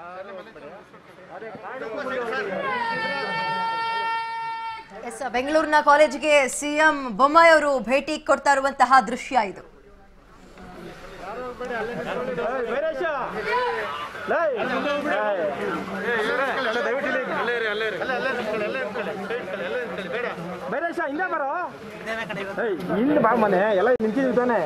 S ಬೆಂಗಳೂರಿನ ಕಾಲೇಜಿಗೆ CM Bommai ಅವರು ಭೇಟಿ ಕೊಡ್ತಾ ಇರುವಂತಹ ದೃಶ್ಯ ಇದು ಬೈರೇಶ ಹಿಂದೆ ಬರೋ ಏಯ್ ಹಿಂದೆ ಬಾ ಮನೆ ಎಲ್ಲ ನಿಂತಿದ್ದೀವಿ ತಾನೆ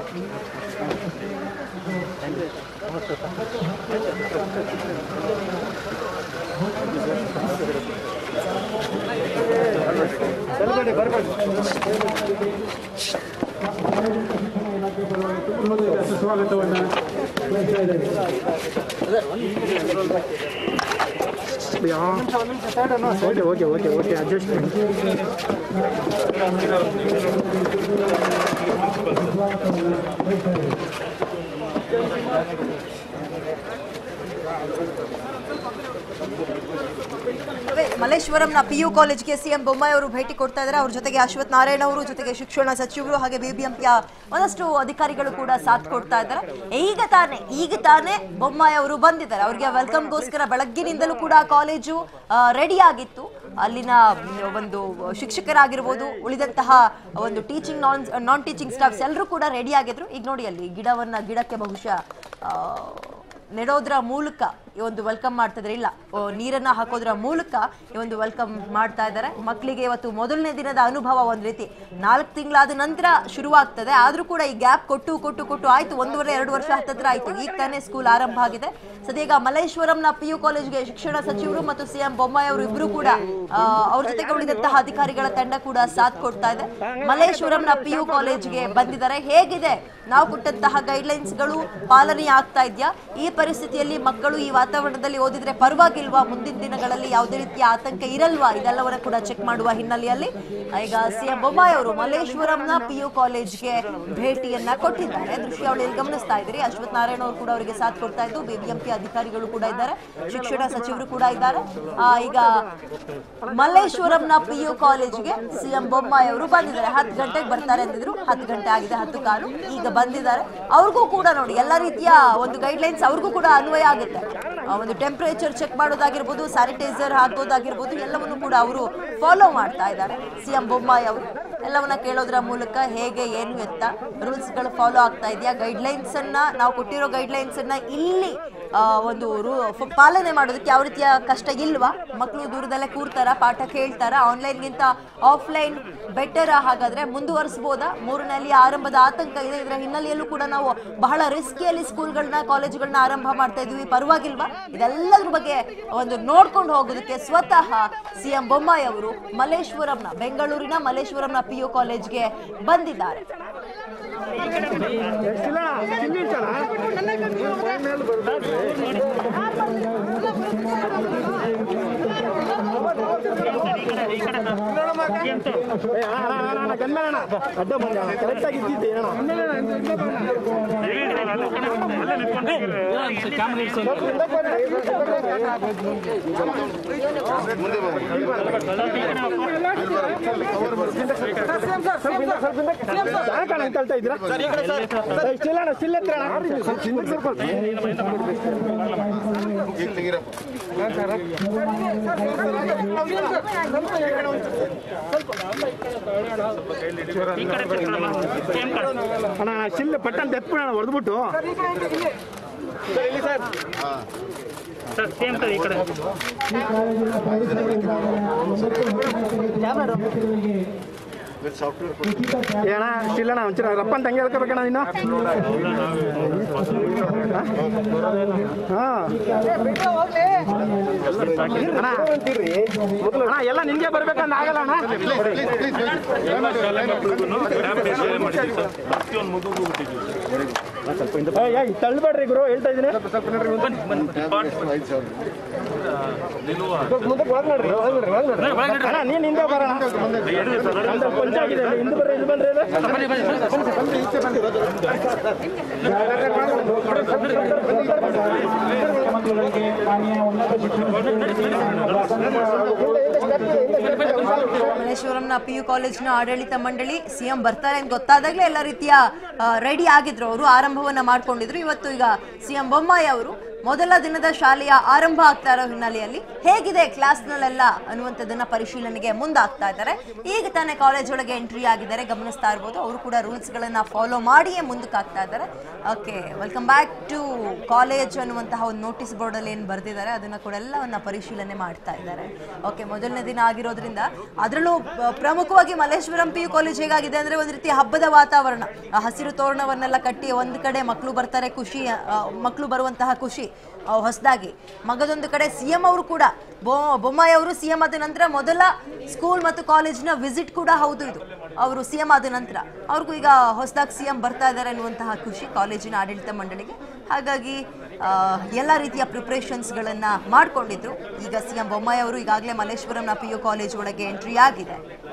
okay okay okay okay adjust ಅದೇ ಮಲ್ಲೇಶ್ವರಂನ ಪಿ ಯು ಕಾಲೇಜ್ಗೆ ಸಿಎಂ ಬೊಮ್ಮಾಯಿ ಅವರು ಭೇಟಿ ಕೊಡ್ತಾ ಇದ್ದಾರೆ ಅವ್ರ ಜೊತೆಗೆ ಅಶ್ವಥ್ ನಾರಾಯಣ ಅವರು ಜೊತೆಗೆ ಶಿಕ್ಷಣ ಸಚಿವರು ಹಾಗೆ ಬಿಬಿಎಂಪಿಯ ಒಂದಷ್ಟು ಅಧಿಕಾರಿಗಳು ಕೂಡ ಸಾಥ್ ಕೊಡ್ತಾ ಇದ್ದಾರೆ ಈಗ ತಾನೇ ಈಗ ತಾನೇ ಬೊಮ್ಮಾಯಿ ಅವರು ಬಂದಿದ್ದಾರೆ ಅವರಿಗೆ ವೆಲ್ಕಮ್ಗೋಸ್ಕರ ಬೆಳಗ್ಗಿನಿಂದಲೂ ಕೂಡ ಕಾಲೇಜು ರೆಡಿ ಆಗಿತ್ತು ಅಲ್ಲಿನ ಒಂದು ಶಿಕ್ಷಕರಾಗಿರ್ಬೋದು ಉಳಿದಂತಹ ಒಂದು teaching non non teaching staffs ಎಲ್ಲರೂ ಕೂಡ ರೆಡಿ ಆಗಿದ್ರು ಈಗ ನೋಡಿ ಅಲ್ಲಿ ಗಿಡವನ್ನ ಗಿಡಕ್ಕೆ ಬಹುಶಃ ಆ, ನೆಡೋದ್ರ ಮೂಲಕ ಈ ಒಂದು ವೆಲ್ಕಮ್ ಮಾಡ್ತಾ ಇದ್ದಾರೆ ಇಲ್ಲ ಓ, ನೀರನ್ನ ಹಾಕೋದ್ರ ಮೂಲಕ ಈ ಒಂದು ವೆಲ್ಕಮ್ ಮಾಡ್ತಾ ಇದ್ದಾರೆ ಮಕ್ಕಳಿಗೆ ಇವತ್ತು ಮೊದಲನೇ ದಿನದ ಅನುಭವ ಒಂದ್ ರೀತಿ ನಾಲ್ಕು ತಿಂಗಳಾದ ನಂತರ ಶುರುವಾಗ್ತದೆ ಆದ್ರೂ ಕೂಡ ಈ ಗ್ಯಾಪ್ ಕೊಟ್ಟು ಕೊಟ್ಟು ಕೊಟ್ಟು ಆಯ್ತು ಒಂದೂವರೆ ಎರಡು ವರ್ಷ ಹತ್ತತ್ರ ಆಯ್ತು ಈಗ ತಾನೇ ಸ್ಕೂಲ್ ಆರಂಭ ಆಗಿದೆ ಸದ್ಯ ಮಲ್ಲೇಶ್ವರಂನ ಪಿ ಯು ಕಾಲೇಜ್ಗೆ ಶಿಕ್ಷಣ ಸಚಿವರು ಮತ್ತು ಸಿಎಂ ಬೊಮ್ಮಾಯಿ ಅವರು ಇಬ್ರು ಕೂಡ ಆ, ಅವ್ರ ಜೊತೆಗೆ ಉಳಿದಂತಹ ಅಧಿಕಾರಿಗಳ ತಂಡ ಕೂಡ ಸಾಥ್ ಕೊಡ್ತಾ ಇದೆ ಮಲ್ಲೇಶ್ವರಂನ ಪಿ ಯು ಕಾಲೇಜ್ಗೆ ಬಂದಿದ್ದಾರೆ ಹೇಗಿದೆ ನಾವು ಕೊಟ್ಟಂತಹ ಗೈಡ್ಲೈನ್ಸ್ ಗಳು ಪಾಲನೆ ಆಗ್ತಾ ಇದೆಯಾ ಈ ಪರಿಸ್ಥಿತಿಯಲ್ಲಿ ಮಕ್ಕಳು ಈ ವಾತಾವರಣದಲ್ಲಿ ಓದಿದ್ರೆ ಪರವಾಗಿಲ್ವಾ ಮುಂದಿನ ದಿನಗಳಲ್ಲಿ ಯಾವುದೇ ರೀತಿಯ ಆತಂಕ ಇರಲ್ವಾ ಇದೆಲ್ಲವನ್ನ ಕೂಡ ಚೆಕ್ ಮಾಡುವ ಹಿನ್ನೆಲೆಯಲ್ಲಿ ಈಗ ಸಿಎಂ ಬೊಮ್ಮಾಯಿ ಅವರು ಮಲ್ಲೇಶ್ವರಂನ ಪಿ ಯು ಕಾಲೇಜ್ಗೆ ಭೇಟಿಯನ್ನ ಕೊಟ್ಟಿದ್ದಾರೆ ದೃಶ್ಯಾವಳಿಯಲ್ಲಿ ಗಮನಿಸ್ತಾ ಇದ್ದೀರಿ ಅಶ್ವಥ್ ನಾರಾಯಣ ಅವರು ಕೂಡ ಅವರಿಗೆ ಸಾಥ್ ಕೊಡ್ತಾ ಇದ್ದು ಬಿಬಿಎಂಪಿ ಅಧಿಕಾರಿಗಳು ಕೂಡ ಇದ್ದಾರೆ ಶಿಕ್ಷಣ ಸಚಿವರು ಕೂಡ ಇದ್ದಾರೆ ಆ, ಈಗ ಮಲ್ಲೇಶ್ವರಂನ ಪಿ ಯು ಕಾಲೇಜ್ಗೆ ಸಿಎಂ ಬೊಮ್ಮಾಯಿ ಅವರು ಬಂದಿದ್ದಾರೆ ಹತ್ತು ಗಂಟೆಗೆ ಬರ್ತಾರೆ ಅಂದಿದ್ರು ಹತ್ತು ಗಂಟೆ ಆಗಿದೆ ಹತ್ತು ಕಾಲು ಈಗ ಬಂದಿದ್ದಾರೆ ಅವ್ರಿಗೂ ಕೂಡ ನೋಡಿ ಎಲ್ಲ ರೀತಿಯ ಒಂದು ಗೈಡ್ಲೈನ್ಸ್ ಅವ್ರಿಗೂ ಕೂಡ ಅನ್ವಯ ಆಗುತ್ತೆ ಆ, ಒಂದು ಟೆಂಪರೇಚರ್ ಚೆಕ್ ಮಾಡೋದಾಗಿರ್ಬೋದು ಸ್ಯಾನಿಟೈಸರ್ ಹಾಕೋದಾಗಿರ್ಬೋದು ಎಲ್ಲವನ್ನು ಕೂಡ ಅವರು ಫಾಲೋ ಮಾಡ್ತಾ ಇದ್ದಾರೆ ಸಿಎಂ ಬೊಮ್ಮಾಯಿ ಅವರು ಎಲ್ಲವನ್ನ ಕೇಳೋದ್ರ ಮೂಲಕ ಹೇಗೆ ಏನು ಎತ್ತ ರೂಲ್ಸ್ಗಳು ಫಾಲೋ ಆಗ್ತಾ ಇದೆಯಾ ಗೈಡ್ಲೈನ್ಸ್ ಅನ್ನ ನಾವು ಕೊಟ್ಟಿರೋ ಗೈಡ್ಲೈನ್ಸ್ ಅನ್ನ ಇಲ್ಲಿ ಆ, ಒಂದು ರೂ ಫ- ಪಾಲನೆ ಮಾಡೋದಕ್ಕೆ ಯಾವ ರೀತಿಯ ಕಷ್ಟ ಇಲ್ವಾ ಮಕ್ಕಳು ದೂರದಲ್ಲೇ ಕೂರ್ತಾರ ಪಾಠ ಕೇಳ್ತಾರ ಆನ್ಲೈನ್ಗಿಂತ ಆಫ್ಲೈನ್ ಬೆಟರ್ ಹಾಗಾದ್ರೆ ಮುಂದುವರಿಸಬಹುದಾ ಮೂರನೆಯಲ್ಲಿ ಆರಂಭದ ಆತಂಕ ಇದೆ ಇದರ ಹಿನ್ನೆಲೆಯಲ್ಲೂ ಕೂಡ ನಾವು ಬಹಳ ರಿಸ್ಕಿಯಲ್ಲಿ ಸ್ಕೂಲ್ಗಳನ್ನ ಕಾಲೇಜುಗಳನ್ನ ಆರಂಭ ಮಾಡ್ತಾ ಇದೀವಿ ಪರವಾಗಿಲ್ವಾ ಇದೆಲ್ಲದ್ರ ಬಗ್ಗೆ ಒಂದು ನೋಡ್ಕೊಂಡು ಹೋಗೋದಕ್ಕೆ ಸ್ವತಃ ಸಿಎಂ ಬೊಮ್ಮಾಯಿ ಅವರು ಮಲ್ಲೇಶ್ವರಂನ ಬೆಂಗಳೂರಿನ ಮಲ್ಲೇಶ್ವರಂನ ಪಿ ಯು ಕಾಲೇಜ್ಗೆ ಬಂದಿದ್ದಾರೆ ಅಡ್ಡ ಬಂದ ಕರೆಕ್ಟ್ ಆಗಿ ಇದ್ದಿದ್ದೆ ಅಣ್ಣ ಯಾಕಣ್ಣ ಅಂತ ಹೇಳ್ತಾ ಇದ್ದೀರಾ ಏ, still ಅಣ್ಣ ಸ್ಟಿಲ್ ಎತ್ತರ ಅಣ್ಣ ಸ್ಟಿಲ್ ಪಟ್ಟಂತ ಎತ್ಬಿಡೋಣ ಹೊಡೆದ್ಬಿಟ್ಟು ಸರ್ ಸೇಮ್ ಸರ್ ಈ ಕಡೆ ಏಣ ಸ್ಟಿಲ್ ಅಣ್ಣ ಒಂಚೂರು ರಪ್ಪ ಅಂತ ಹಂಗೆ ಹೇಳ್ಕೋಬೇಕಣ್ಣ ನೀನು ಹಾ ಅಣ್ಣ ಅಣ್ಣ ಎಲ್ಲ ನಿನ್ಗೆ ಬರ್ಬೇಕಂತ ಆಗಲ್ಲ ಅಣ್ಣ ಏಯ್, ಏಯ್, ತಳ್ಬೇಡ್ರಿ ಗುರು ಹೇಳ್ತಾ ಇದೀನಿ ಅಣ್ಣ ನೀನ್ ಹಿಂದೆ ಬರೋಣ ನಮ್ದು ಪಂಚಾಗಿದೆ ಹಿಂದೆ ಬರ್ರಿ ಇಲ್ಲಿ ಬಂದ್ರಿ ಇದು. ಮಲ್ಲೇಶ್ವರಂನ ಪಿ ಯು ಕಾಲೇಜ್ನ ಆಡಳಿತ ಮಂಡಳಿ ಸಿಎಂ ಬರ್ತಾರೆ ಅಂತ ಗೊತ್ತಾದಾಗಲೇ ಎಲ್ಲ ರೀತಿಯ ರೆಡಿ ಆಗಿದ್ರು ಅವರು ಆರಂಭವನ್ನ ಮಾಡ್ಕೊಂಡಿದ್ರು ಇವತ್ತು ಈಗ ಸಿಎಂ ಬೊಮ್ಮಾಯಿ ಅವರು ಮೊದಲ ದಿನದ ಶಾಲೆಯ ಆರಂಭ ಆಗ್ತಾ ಇರೋ ಹಿನ್ನೆಲೆಯಲ್ಲಿ ಹೇಗಿದೆ ಕ್ಲಾಸ್ನಲ್ಲೆಲ್ಲ ಅನ್ನುವಂಥದ್ದನ್ನ ಪರಿಶೀಲನೆಗೆ ಮುಂದಾಗ್ತಾ ಇದ್ದಾರೆ ಈಗ ತಾನೇ ಕಾಲೇಜ್ ಒಳಗೆ ಎಂಟ್ರಿ ಆಗಿದ್ದಾರೆ ಗಮನಿಸ್ತಾ ಇರ್ಬೋದು ಅವರು ಕೂಡ ರೂಲ್ಸ್ ಗಳನ್ನ ಫಾಲೋ ಮಾಡಿಯೇ ಮುಂದಕ್ಕೆ ಆಗ್ತಾ ಇದ್ದಾರೆ okay welcome back to college ಅನ್ನುವಂತಹ ಒಂದು ನೋಟಿಸ್ ಬೋರ್ಡ್ ಅಲ್ಲಿ ಏನು ಬರೆದಿದ್ದಾರೆ ಅದನ್ನ ಕೂಡ ಎಲ್ಲವನ್ನ ಪರಿಶೀಲನೆ ಮಾಡ್ತಾ ಇದ್ದಾರೆ ಓಕೆ ಮೊದಲನೇ ದಿನ ಆಗಿರೋದ್ರಿಂದ ಅದರಲ್ಲೂ ಆ, ಪ್ರಮುಖವಾಗಿ ಮಲ್ಲೇಶ್ವರಂ ಪಿ ಯು ಕಾಲೇಜ್ ಹೇಗಾಗಿದೆ ಅಂದ್ರೆ ಒಂದು ರೀತಿ ಹಬ್ಬದ ವಾತಾವರಣ ಆ ಹಸಿರು ತೋರಣವನ್ನೆಲ್ಲ ಕಟ್ಟಿ ಒಂದು ಕಡೆ ಮಕ್ಕಳು ಬರ್ತಾರೆ ಖುಷಿ ಮಕ್ಕಳು ಬರುವಂತಹ ಖುಷಿ ಹೊಸದಾಗಿ ಮಗದೊಂದು ಕಡೆ ಸಿ ಎಂ ಅವರು ಕೂಡ ಬೊ ಬೊಮ್ಮಾಯಿ ಅವರು ಸಿ ಎಂ ಆದ ನಂತರ ಮೊದಲ ಸ್ಕೂಲ್ ಮತ್ತು ಕಾಲೇಜಿನ ವಿಸಿಟ್ ಕೂಡ ಹೌದು ಇದು ಅವರು ಸಿ ಎಂ ಆದ ನಂತರ ಅವ್ರಿಗೂ ಈಗ ಹೊಸದಾಗಿ ಸಿ ಎಂ ಬರ್ತಾ ಇದ್ದಾರೆ ಅನ್ನುವಂತಹ ಖುಷಿ ಕಾಲೇಜಿನ ಆಡಳಿತ ಮಂಡಳಿಗೆ ಹಾಗಾಗಿ ಆ, ಎಲ್ಲ ರೀತಿಯ ಪ್ರಿಪ್ರೇಷನ್ಸ್ಗಳನ್ನು ಮಾಡಿಕೊಂಡಿದ್ರು ಈಗ ಸಿ ಎಂ ಬೊಮ್ಮಾಯಿ ಅವರು ಈಗಾಗಲೇ ಮಲ್ಲೇಶ್ವರಂನ ಪಿ ಯು ಕಾಲೇಜ್ ಒಳಗೆ ಎಂಟ್ರಿ ಆಗಿದೆ